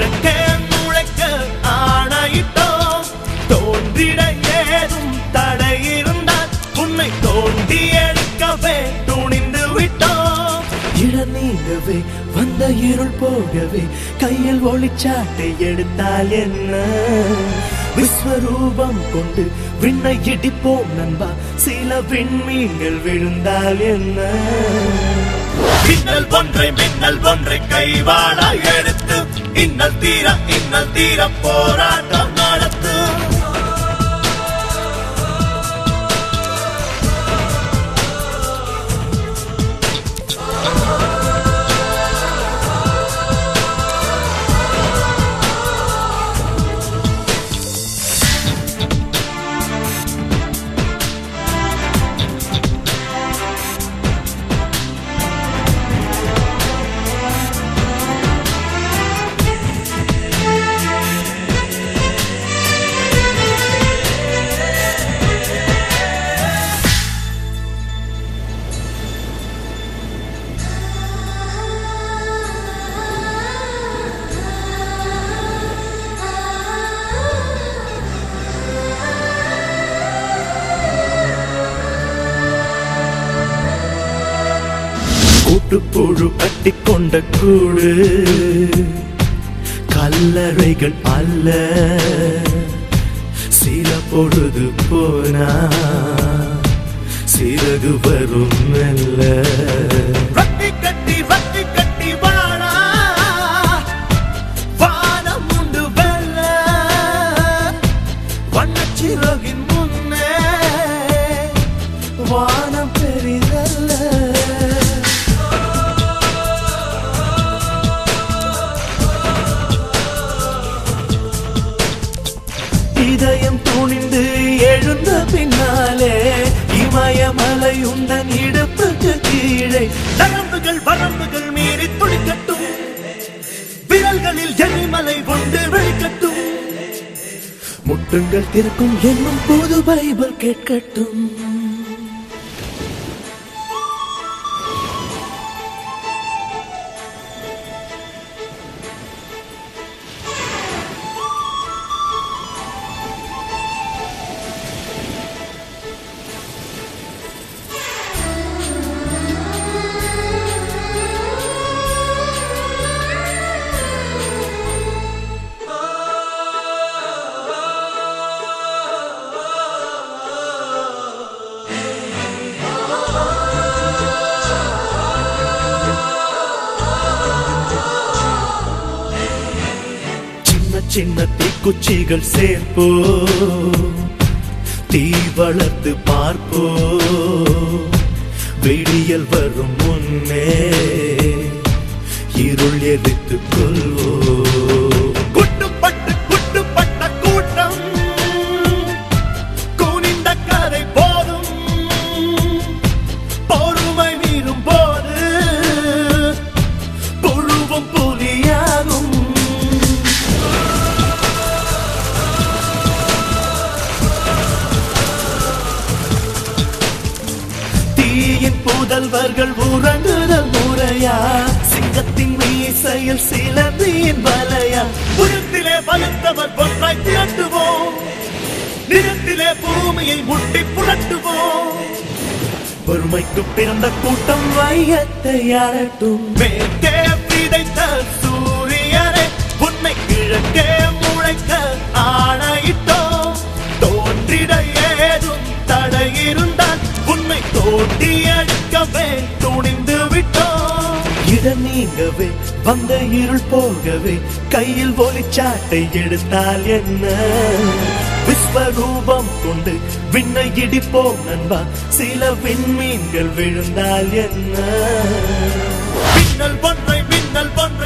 கிழக்கே முளைக்க ஆணையிட்டோம் தோன்றிட ஏதும் தடை இருந்தால் உன்னை தோண்டி எடுக்கவே துணிந்து விட்டோம் இடம் நீங்கவே வந்த இருள் போகவே கையில் ஒளிச்சாட்டை எடுத்தால் என்ன விஸ்வரூபம் கொண்டு விண்ணை இடிப்போம் நண்பா சில விண்மீன்கள் விழுந்தால் என்ன மின்னல் ஒன்றை மின்னல் ஒன்றை கைவாளா எடுத்து இன்னல் தீர இன்னல் தீர போராட்டம் நடத்து கூட்டுப்புழு கட்டிக்கொண்ட கூடு கல்லறைகள் அல்ல சில பொழுது போனா சிறகு வரும் மெல்ல வட்டி கட்டி வட்டி கட்டி வாழா வானம் உண்டு வெல்ல வண்ணச்சிறகின் முன்னே வானம் பெரிதல்ல இதயம் துணிந்து எழுந்த பின்னாலே இமயமலை உந்தன் இடுப்புக்கு கீழே நரம்புகள் வரம்புகள் மீறி துடிக்கட்டும் விரல்களில் எரிமலை கொண்டு வெளிக்கட்டும் முட்டுங்கள் திறக்கும் என்னும் புது பைபிள் கேட்கட்டும் சின்ன சின்ன தீக்குச்சிகள் சேர்ப்போ தீ வளர்த்து பார்ப்போ விடியல் வரும் முன்னே இருள் எரித்து கொள்வோ குட்டுப்பட்டு குட்டுப்பட்ட கூட்டம் குனிந்த கரை போதும் பொறுமை மீறும் போது புழுவும் புலியாகும் தீயின் புதல்வர்கள் உறங்குதல் முறையா சிங்கத்தின் மீசையில் சிலந்தியின் வலையா புயத்திலே பலத்தவர் ஒன்றாய் திரட்டுவோம் நிறத்திலே பூமியை முட்டி புரட்டுவோம் பொறுமைக்கு பிறந்த கூட்டம் வையத்தை ஆளட்டும் மேற்கே விதைத்த சூரியனை உன்னை கிழக்கே முளைக்க ஆணையிட்டோம் தோன்றிட ஏதும் தடை இருந்தால் உன்னை தோண்டி அடிக்கவே துணிந்து விட்டோம் இட நீங்கவே வந்த இருள் போகவே கையில் ஒளிச்சாட்டை எடுத்தால் என்ன விஸ்வரூபம் கொண்டு விண்ணை இடிப்போம் நண்பா சில விண்மீன்கள் விழுந்தால் என்ன மின்னல் ஒன்றை மின்னல் ஒன்றை